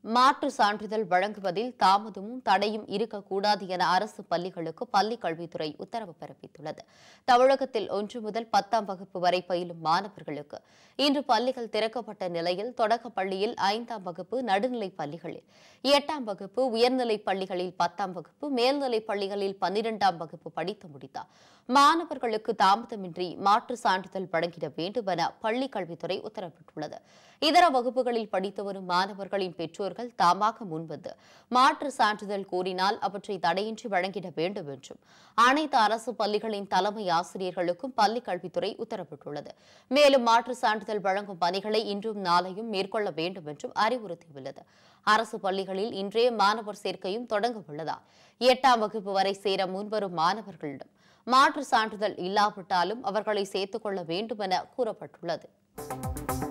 மாற்று சான்றிதழ் வழங்குவதில் தாமதமும் தடையும் இருக்கக்கூடாது என அரசு பள்ளிகளுக்கு பள்ளிக் கல்வித்துறை உத்தரவு பிறப்பித்துள்ளது தமிழகத்தில் ஒன்று முதல் பத்தாம் வகுப்பு வரை பயிலும் மாணவர்களுக்கு இன்று பள்ளிகள் திறக்கப்பட்ட நிலையில் தொடக்கப் பள்ளியில் ஐந்தாம் வகுப்பு நடுநிலைப் பள்ளிகளில் எட்டாம் வகுப்பு உயர்நிலைப் பள்ளிகளில் பத்தாம் வகுப்பு மேல்நிலைப் பள்ளிகளில் பன்னிரெண்டாம் வகுப்பு படித்து முடித்தார் மாணவர்களுக்கு தாமதமின்றி மாற்று சான்றிதழ் வழங்கிட வேண்டும் என பள்ளிக் கல்வித்துறை உத்தரவிட்டுள்ளது இதர வகுப்புகளில் படித்து வரும் மாணவர்களின் பெற்றோர்கள் தாமாக முன்வந்து மாற்று சான்றிதழ் கோரினால் அவற்றை தடையின்றி வழங்கிட வேண்டும் என்றும் அனைத்து அரசு பள்ளிகளின் தலைமை ஆசிரியர்களுக்கும் பள்ளிக் கல்வித்துறை உத்தரவிட்டுள்ளது மேலும் மாற்று சான்றிதழ் வழங்கும் பணிகளை இன்றும் நாளையும் மேற்கொள்ள வேண்டும் என்றும் அறிவுறுத்தியுள்ளது அரசு பள்ளிகளில் இன்றே மாணவர் சேர்க்கையும் தொடங்க உள்ளதால் எட்டாம் வகுப்பு வரை சேர முன்வரும் மாணவர்களிடம் மாற்று சான்றிதழ் இல்லாவிட்டாலும் அவர்களை சேர்த்துக் கொள்ள வேண்டும் என கூறப்பட்டுள்ளது